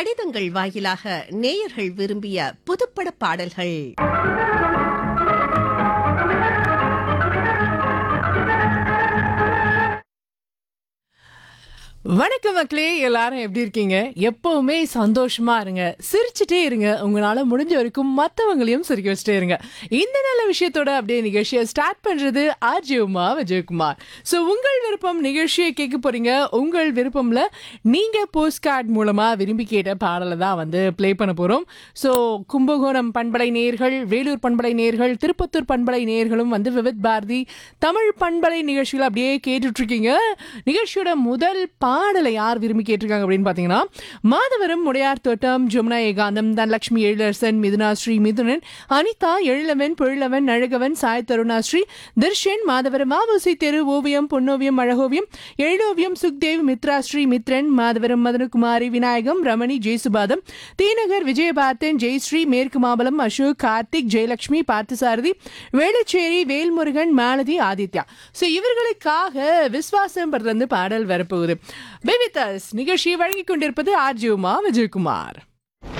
கடிதங்கள் வாயிலாக நேயர்கள் விரும்பிய புதுப்பட பாடல்கள் வணக்கம் மக்களே எல்லாரும் எப்படி இருக்கீங்க எப்பவுமே சந்தோஷமா இருங்க சிரிச்சுட்டே இருங்க உங்களால முடிஞ்ச வரைக்கும் மத்தவங்களையும் சிரிக்க வச்சுட்டே இருங்க இந்த நல்ல விஷயத்தோட அப்படியே நிகழ்ச்சியை ஸ்டார்ட் பண்றது ஆர்ஜியுமா விஜயகுமார் ஸோ உங்கள் விருப்பம் நிகழ்ச்சியை கேட்க போறீங்க உங்கள் விருப்பம்ல நீங்க போஸ்ட் கார்டு மூலமா விரும்பி கேட்ட பாடலை தான் வந்து ப்ளே பண்ண போறோம் ஸோ கும்பகோணம் பண்பலை நேர்கள் வேலூர் பண்பலை நேர்கள் திருப்பத்தூர் பண்பலை நேர்களும் வந்து விவித் பாரதி தமிழ் பண்பலை நிகழ்ச்சிகள் அப்படியே கேட்டுட்டு இருக்கீங்க நிகழ்ச்சியோட முதல் பாடலை யார் விரும்பி கேட்டிருக்காங்க அப்படின்னு பார்த்தீங்கன்னா மாதவரம் முடையார் தோட்டம் ஜமுனா ஏகாந்தம் தனலட்சுமி எழிலரசன் மிதுனா ஸ்ரீ மிதுனன் அனிதா எழிலவன் பொழிலவன் அழகவன் சாய் தருணாஸ்ரீ தர்ஷன் மாதவரம் மாவூசி தெரு ஓவியம் பொன்னோவியம் அழகோவியம் எழிலோவியம் சுக்தேவ் மித்ரா ஸ்ரீ மித்ரன் மாதவரம் மதனகுமாரி விநாயகம் ரமணி ஜெயசுபாதம் தீநகர் விஜயபார்த்தன் ஜெயஸ்ரீ மேற்கு மாம்பலம் அசோக் கார்த்திக் ஜெயலட்சுமி பார்த்தசாரதி வேளச்சேரி வேல்முருகன் மாலதி ஆதித்யா ஸோ இவர்களுக்காக விஸ்வாசம் இருந்து பாடல் வரப்போகுது பெவிதஸ் நிகழ்ச்சியை வழங்கிக் கொண்டிருப்பது ஆர்ஜியுமா விஜயகுமார்